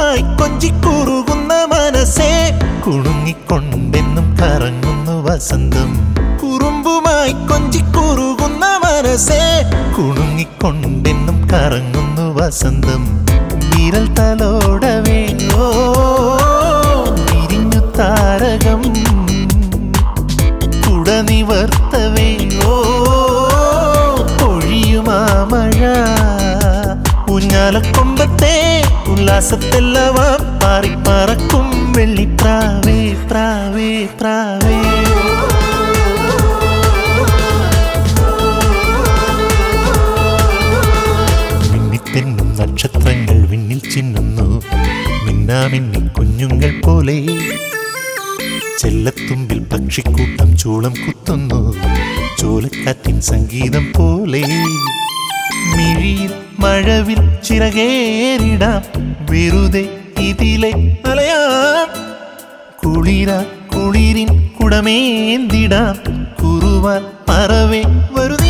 കുറുമ്പുമായി കൊഞ്ചിക്കുറുകുന്ന മനസ്സേ കുണുങ്ങിക്കൊണ്ടെന്നും കറങ്ങുന്നു വസന്തം കുറുമ്പുമായി കൊഞ്ചിക്കുറുകുന്ന മനസ്സേ കുണുങ്ങിക്കൊണ്ടെന്നും കറങ്ങുന്നു വസന്തം വിരൽ തലോടവേ ഓ വിരിഞ്ഞു താരകം കുടനിവർത്തവേ ഓ പൊഴിയുമാ മഴ ഊഞ്ഞാലക്കൊമ്പത്തെ ഉല്ലാസത്തെല്ലവാം പാറിപ്പറക്കും വെള്ളിപ്രാവേ പ്രാവേ പ്രാവേ മിന്നിത്തെന്നും നക്ഷത്രങ്ങൾ വിണ്ണിൽ ചിന്നുന്നു മിന്നാമിന്നി കുഞ്ഞുങ്ങൾ പോലെ ചെല്ലത്തുമ്പിൽ പക്ഷിക്കൂട്ടം ചൂളം കുത്തുന്നു ചോലക്കാറ്റിൻ സംഗീതം പോലെ മിഴിയിൽ മഴവിൽ ചിറകേറിടാം വെറുതെ ഇതിലെ അലയാം കുളിര കുളിരിൻ കുടമേന്തിടാം കുറുവാൻ പറവേ വരുന്നേ